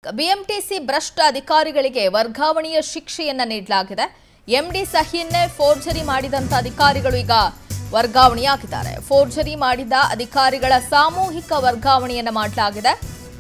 BMTC ಭ್ರಷ್ಟ ಅಧಿಕಾರಿಗಳಿಗೆ ವರ್ಗಾವಣೆಯ ಶಿಕ್ಷೆಯನ್ನ ನೀಡಲಾಗಿದೆ ಎಂಡಿ ಸಹಿಯನ್ನೇ ಫೋರ್ಜರಿ ಮಾಡಿದಂತ ಅಧಿಕಾರಿಗಳು ಈಗ ವರ್ಗಾವಣೆಯಾಗಿದ್ದಾರೆ ಫೋರ್ಜರಿ ಮಾಡಿದ ಅಧಿಕಾರಿಗಳ ಸಾಮೂಹಿಕ ವರ್ಗಾವಣೆಯನ್ನ ಮಾಡಲಾಗಿದೆ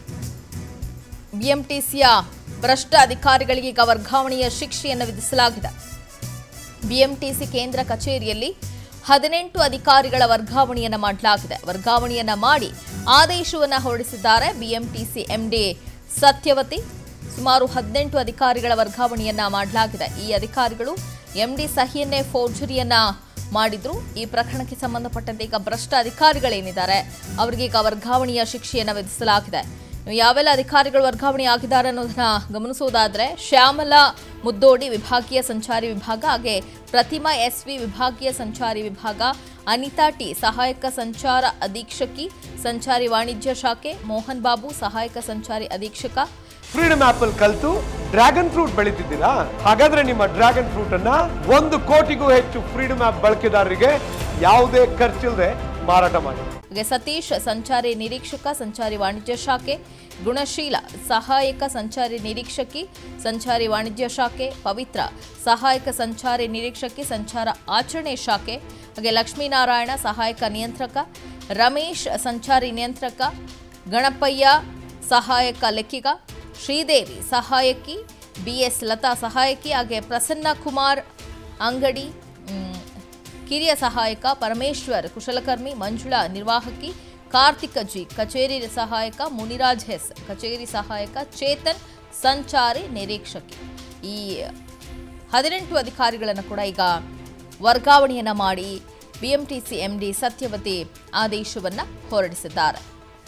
ಬಿಎಂಟಿಸಿಯ ಭ್ರಷ್ಟ ಅಧಿಕಾರಿಗಳಿಗೆ ಈಗ ವರ್ಗಾವಣೆಯ ಶಿಕ್ಷೆಯನ್ನು ವಿಧಿಸಲಾಗಿದೆ ಬಿಎಂಟಿಸಿ ಕೇಂದ್ರ ಕಚೇರಿಯಲ್ಲಿ ಹದಿನೆಂಟು ಅಧಿಕಾರಿಗಳ ವರ್ಗಾವಣೆಯನ್ನ ಮಾಡಲಾಗಿದೆ ವರ್ಗಾವಣೆಯನ್ನ ಮಾಡಿ ಆದೇಶವನ್ನ ಹೊರಡಿಸಿದ್ದಾರೆ ಬಿಎಂಟಿಸಿ ಎಂಡಿ ಸತ್ಯವತಿ ಸುಮಾರು ಹದಿನೆಂಟು ಅಧಿಕಾರಿಗಳ ವರ್ಗಾವಣೆಯನ್ನ ಮಾಡಲಾಗಿದೆ ಈ ಅಧಿಕಾರಿಗಳು ಎಂಡಿ ಸಹಿಯನ್ನೇ ಫೋರ್ಜರಿಯನ್ನ ಮಾಡಿದ್ರು ಈ ಪ್ರಕರಣಕ್ಕೆ ಸಂಬಂಧಪಟ್ಟಂತೆ ಈಗ ಭ್ರಷ್ಟ ಅಧಿಕಾರಿಗಳೇನಿದ್ದಾರೆ ಅವರಿಗೆ ಈಗ ವರ್ಗಾವಣೆಯ ಶಿಕ್ಷೆಯನ್ನ ವಿಧಿಸಲಾಗಿದೆ ಯಾವೆಲ್ಲ ಅಧಿಕಾರಿಗಳು ವರ್ಗಾವಣೆ ಆಗಿದ್ದಾರೆ ಅನ್ನೋದನ್ನ ಗಮನಿಸುವುದಾದ್ರೆ ಶ್ಯಾಮಲಾ ಮುದ್ದೋಡಿ ವಿಭಾಗೀಯ ಸಂಚಾರಿ ವಿಭಾಗ ಹಾಗೆ ಪ್ರತಿಮಾ ಎಸ್ವಿ ವಿಭಾಗೀಯ ಸಂಚಾರಿ ವಿಭಾಗ ಅನಿತಾ ಟಿ ಸಹಾಯಕ ಸಂಚಾರ ಅಧೀಕ್ಷಕಿ ಸಂಚಾರಿ ವಾಣಿಜ್ಯ ಶಾಖೆ ಮೋಹನ್ ಬಾಬು ಸಹಾಯಕ ಸಂಚಾರಿ ಅಧೀಕ್ಷಕ ಫ್ರೀಡಮ್ ಆಪಲ್ ಕಲ್ತು ಡ್ರ್ಯಾಗನ್ ಫ್ರೂಟ್ ಬೆಳೀತಿದ್ದೀರಾ ಹಾಗಾದ್ರೆ ನಿಮ್ಮ ಡ್ರ್ಯಾಗನ್ ಫ್ರೂಟ್ ಅನ್ನ ಒಂದು ಕೋಟಿಗೂ ಹೆಚ್ಚು ಫ್ರೀಡಮ್ ಆಪ್ ಬಳಕೆದಾರರಿಗೆ ಯಾವುದೇ ಖರ್ಚಿಲ್ಲದೆ ಮಾರಾಟ ಮಾಡಿ ಹಾಗೆ ಸತೀಶ್ ಸಂಚಾರಿ ನಿರೀಕ್ಷಕ ಸಂಚಾರಿ ವಾಣಿಜ್ಯ ಶಾಖೆ ಗುಣಶೀಲ ಸಹಾಯಕ ಸಂಚಾರಿ ನಿರೀಕ್ಷಕಿ ಸಂಚಾರಿ ವಾಣಿಜ್ಯ ಶಾಖೆ ಪವಿತ್ರ ಸಹಾಯಕ ಸಂಚಾರಿ ನಿರೀಕ್ಷಕಿ ಸಂಚಾರ ಆಚರಣೆ ಶಾಖೆ ಹಾಗೆ ಲಕ್ಷ್ಮೀನಾರಾಯಣ ಸಹಾಯಕ ನಿಯಂತ್ರಕ ರಮೇಶ್ ಸಂಚಾರಿ ನಿಯಂತ್ರಕ ಗಣಪಯ್ಯ ಸಹಾಯಕ ಲೆಕ್ಕಿಗ ಶ್ರೀದೇವಿ ಸಹಾಯಕಿ ಬಿಎಸ್ ಲತಾ ಸಹಾಯಕಿ ಹಾಗೆ ಪ್ರಸನ್ನ ಕುಮಾರ್ ಅಂಗಡಿ ಮ್, ಕಿರಿಯ ಸಹಾಯಕ ಪರಮೇಶ್ವರ್ ಕುಶಲಕರ್ಮಿ ಮಂಜುಳಾ ನಿರ್ವಾಹಕಿ ಕಾರ್ತಿಕ ಜಿ ಕಚೇರಿ ಸಹಾಯಕ ಮುನಿರಾಜ್ ಎಸ್ ಕಚೇರಿ ಸಹಾಯಕ ಚೇತನ್ ಸಂಚಾರಿ ನಿರೀಕ್ಷಕಿ ಈ ಹದಿನೆಂಟು ಅಧಿಕಾರಿಗಳನ್ನು ಕೂಡ ಈಗ ವರ್ಗಾವಣೆಯನ್ನ ಮಾಡಿ ಬಿಎಂಟಿಸಿ ಎಂಡಿ ಸತ್ಯವತಿ ಆದೇಶವನ್ನ ಹೊರಡಿಸಿದ್ದಾರೆ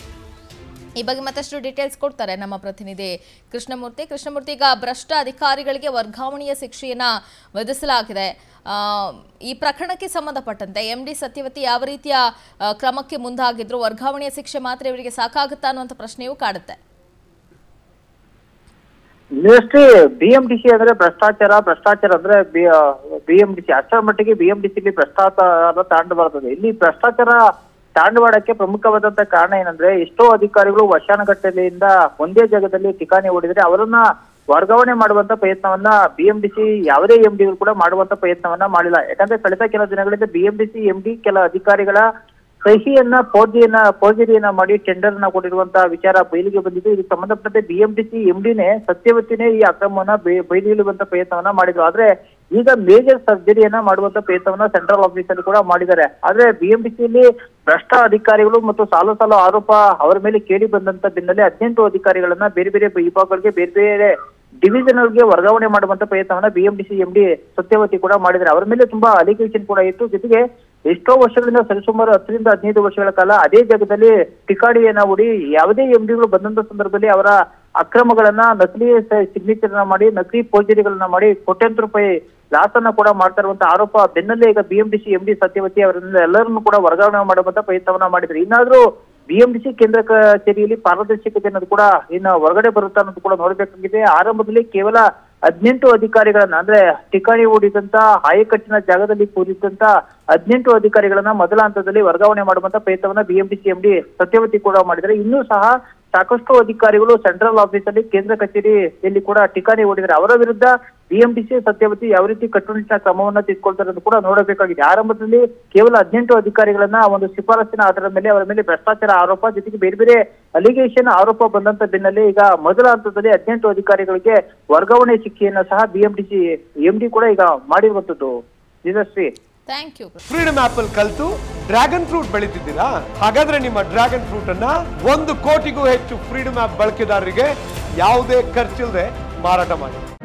ಈ ಬಗ್ಗೆ ಮತ್ತಷ್ಟು ಡೀಟೇಲ್ಸ್ ಕೊಡ್ತಾರೆ ನಮ್ಮ ಪ್ರತಿನಿಧಿ ಕೃಷ್ಣಮೂರ್ತಿ ಕೃಷ್ಣಮೂರ್ತಿ ಈಗ ಭ್ರಷ್ಟ ಅಧಿಕಾರಿಗಳಿಗೆ ವರ್ಗಾವಣೆಯ ಶಿಕ್ಷೆಯನ್ನ ವಿಧಿಸಲಾಗಿದೆ ಆ, ಈ ಪ್ರಕರಣಕ್ಕೆ ಸಂಬಂಧಪಟ್ಟಂತೆ ಎಂ ಡಿ ಸತ್ಯವತಿ ಯಾವ ರೀತಿಯ ಆ, ಕ್ರಮಕ್ಕೆ ಮುಂದಾಗಿದ್ರು ವರ್ಗಾವಣೆಯ ಶಿಕ್ಷೆ ಮಾತ್ರ ಇವರಿಗೆ ಸಾಕಾಗುತ್ತಾ ಅನ್ನುವಂಥ ಪ್ರಶ್ನೆಯೂ ಕಾಡುತ್ತೆ ಯೂನಿವರ್ಸಿಟಿ ಬಿಎಂಡಿಸಿ ಅಂದ್ರೆ ಭ್ರಷ್ಟಾಚಾರ ಭ್ರಷ್ಟಾಚಾರ ಅಂದ್ರೆ ಬಿಎಂಡಿಸಿ ಅಷ್ಟರ ಮಟ್ಟಿಗೆ ಬಿಎಂಡಿಸಿಲಿ ಭ್ರಷ್ಟಾಚಾರ ತಾಂಡಬಾರದು ಇಲ್ಲಿ ಭ್ರಷ್ಟಾಚಾರ ತಾಂಡವಾಡಕ್ಕೆ ಪ್ರಮುಖವಾದಂತ ಕಾರಣ ಏನಂದ್ರೆ ಎಷ್ಟೋ ಅಧಿಕಾರಿಗಳು ವರ್ಷಾನುಗಟ್ಟಲೆಯಿಂದ ಒಂದೇ ಜಾಗದಲ್ಲಿ ಠಿಕಾಣಿ ಹೂಡಿದ್ರೆ ಅವರನ್ನ ವರ್ಗಾವಣೆ ಮಾಡುವಂತ ಪ್ರಯತ್ನವನ್ನ ಬಿಎಂಡಿಸಿ ಯಾವುದೇ ಎಂಡಿಗಳು ಕೂಡ ಮಾಡುವಂತ ಪ್ರಯತ್ನವನ್ನ ಮಾಡಿಲ್ಲ ಯಾಕಂದ್ರೆ ಕಳೆದ ಕೆಲ ದಿನಗಳಿಂದ ಬಿಎಂಡಿಸಿ ಎಂಡಿ ಕೆಲ ಅಧಿಕಾರಿಗಳ ಸಹಿಯನ್ನ ಫೋರ್ಜಿಯನ್ನ ಫೋರ್ಜರಿಯನ್ನ ಮಾಡಿ ಟೆಂಡರ್ ನ ಕೊಟ್ಟಿರುವಂತಹ ವಿಚಾರ ಬಯಲಿಗೆ ಬಂದಿದ್ದು ಇದಕ್ಕೆ ಸಂಬಂಧಪಟ್ಟಂತೆ ಬಿಎಂಡಿಸಿ ಎಂಡಿನೇ ಸತ್ಯವತಿನೇ ಈ ಅಕ್ರಮವನ್ನ ಬೆ- ಬಯಲಿಡುವಂತ ಪ್ರಯತ್ನವನ್ನ ಮಾಡಿದ್ರು ಆದ್ರೆ ಈಗ ಮೇಜರ್ ಸರ್ಜರಿಯನ್ನ ಮಾಡುವಂತ ಪ್ರಯತ್ನವನ್ನ ಸೆಂಟ್ರಲ್ ಆಫೀಸ್ ಅಲ್ಲಿ ಕೂಡ ಮಾಡಿದ್ದಾರೆ ಆದ್ರೆ ಬಿಎಂಡಿಸಿಯಲ್ಲಿ ಭ್ರಷ್ಟ ಅಧಿಕಾರಿಗಳು ಮತ್ತು ಸಾಲು ಸಾಲು ಆರೋಪ ಅವರ ಮೇಲೆ ಕೇಳಿ ಬಂದಂತ ಬೆನ್ನಲ್ಲೇ ಹದಿನೆಂಟು ಅಧಿಕಾರಿಗಳನ್ನ ಬೇರೆ ಬೇರೆ ವಿಭಾಗಗಳಿಗೆ ಬೇರೆ ಬೇರೆ ಡಿವಿಷನಲ್ಗೆ ವರ್ಗಾವಣೆ ಮಾಡುವಂತ ಪ್ರಯತ್ನವನ್ನ ಬಿಎಂಡಿಸಿ ಎಂಡಿ ಸತ್ಯವತಿ ಕೂಡ ಮಾಡಿದ್ದಾರೆ ಅವರ ಮೇಲೆ ತುಂಬಾ ಅಲಿಗೇಷನ್ ಕೂಡ ಇತ್ತು ಜೊತೆಗೆ ಎಷ್ಟೋ ವರ್ಷಗಳಿಂದ ಸರಿಸುಮಾರು ಹತ್ತರಿಂದ ಹದಿನೈದು ವರ್ಷಗಳ ಕಾಲ ಅದೇ ಜಾಗದಲ್ಲಿ ಟಿಕಾಡಿಯನ್ನ ಹೂಡಿ ಯಾವುದೇ ಎಂಡಿಗಳು ಬಂದಂತ ಸಂದರ್ಭದಲ್ಲಿ ಅವರ ಅಕ್ರಮಗಳನ್ನ ನಕಲಿ ಸಿಗ್ನೇಚರ್ ಮಾಡಿ ನಕಲಿ ಫೋರ್ಜರಿಗಳನ್ನ ಮಾಡಿ ಕೋಟ್ಯಾಂತರ ರೂಪಾಯಿ ಲಾಸ್ ಅನ್ನ ಕೂಡ ಮಾಡ್ತಾ ಇರುವಂತ ಆರೋಪ ಬೆನ್ನಲ್ಲೇ ಈಗ ಬಿಎಂಡಿಸಿ ಎಂಡಿ ಸತ್ಯವತಿ ಅವರನ್ನ ಎಲ್ಲರನ್ನು ಕೂಡ ವರ್ಗಾವಣೆ ಮಾಡುವಂತ ಪ್ರಯತ್ನವನ್ನ ಮಾಡಿದ್ರು ಇನ್ನಾದ್ರೂ ಬಿಎಂಡಿಸಿ ಕೇಂದ್ರ ಕಚೇರಿಯಲ್ಲಿ ಪಾರದರ್ಶಕತೆ ಅನ್ನೋದು ಕೂಡ ಇನ್ನು ಹೊರಗಡೆ ಬರುತ್ತಾ ಅನ್ನೋದು ಕೂಡ ನೋಡಬೇಕಾಗಿದೆ ಆರಂಭದಲ್ಲಿ ಕೇವಲ ಹದಿನೆಂಟು ಅಧಿಕಾರಿಗಳನ್ನ ಅಂದ್ರೆ ಠಿಕಾಣಿ ಹೂಡಿದಂತ ಆಯಕಟ್ಟಿನ ಜಾಗದಲ್ಲಿ ಕೂರಿದಂತ ಹದಿನೆಂಟು ಅಧಿಕಾರಿಗಳನ್ನ ಮೊದಲ ಹಂತದಲ್ಲಿ ವರ್ಗಾವಣೆ ಮಾಡುವಂತ ಪ್ರಯತ್ನವನ್ನ ಬಿಎಂಡಿಸಿ ಎಂಡಿ ಸತ್ಯವತಿ ಕೂಡ ಮಾಡಿದ್ದಾರೆ ಇನ್ನೂ ಸಹ ಸಾಕಷ್ಟು ಅಧಿಕಾರಿಗಳು ಸೆಂಟ್ರಲ್ ಆಫೀಸ್ ಅಲ್ಲಿ ಕೇಂದ್ರ ಕಚೇರಿಯಲ್ಲಿ ಕೂಡ ಠಿಕಾಣಿ ಹೂಡಿದ್ದಾರೆ ಅವರ ವಿರುದ್ಧ ಬಿಎಂಡಿಸಿ ಸತ್ಯವತಿ ಯಾವ ರೀತಿ ಕಟ್ಟುನಿಟ್ಟಿನ ಕ್ರಮವನ್ನ ತೆಗೆದುಕೊಳ್ತಾರೆ ಅಂತ ಕೂಡ ನೋಡಬೇಕಾಗಿದೆ ಆರಂಭದಲ್ಲಿ ಕೇವಲ ಹದಿನೆಂಟು ಅಧಿಕಾರಿಗಳನ್ನ ಒಂದು ಶಿಫಾರಸಿನ ಆಧಾರದ ಮೇಲೆ ಅವರ ಮೇಲೆ ಭ್ರಷ್ಟಾಚಾರ ಆರೋಪ ಜೊತೆಗೆ ಬೇರೆ ಬೇರೆ ಅಲಿಗೇಷನ್ ಆರೋಪ ಬಂದಂತ ಬೆನ್ನಲ್ಲೇ ಈಗ ಮೊದಲ ಹಂತದಲ್ಲಿ ಹದಿನೆಂಟು ಅಧಿಕಾರಿಗಳಿಗೆ ವರ್ಗಾವಣೆ ಶಿಕ್ಷೆಯನ್ನ ಸಹ ಬಿಎಂಡಿಸಿ ಎಂಡಿ ಕೂಡ ಈಗ ಮಾಡಿರುವಂತದ್ದು Dinashree thank you freedom apple ಕಲ್ತು ಡ್ರ್ಯಾಗನ್ ಫ್ರೂಟ್ ಬೆಳೀತಿದ್ದೀರಾ ಹಾಗಾದ್ರೆ ನಿಮ್ಮ ಡ್ರ್ಯಾಗನ್ ಫ್ರೂಟ್ ಅನ್ನ ಒಂದು ಕೋಟಿಗೂ ಹೆಚ್ಚು ಫ್ರೀಡಮ್ ಆಪ್ ಬಳಕೆದಾರರಿಗೆ ಯಾವುದೇ ಖರ್ಚಿಲ್ಲದೆ ಮಾರಾಟ ಮಾಡಿ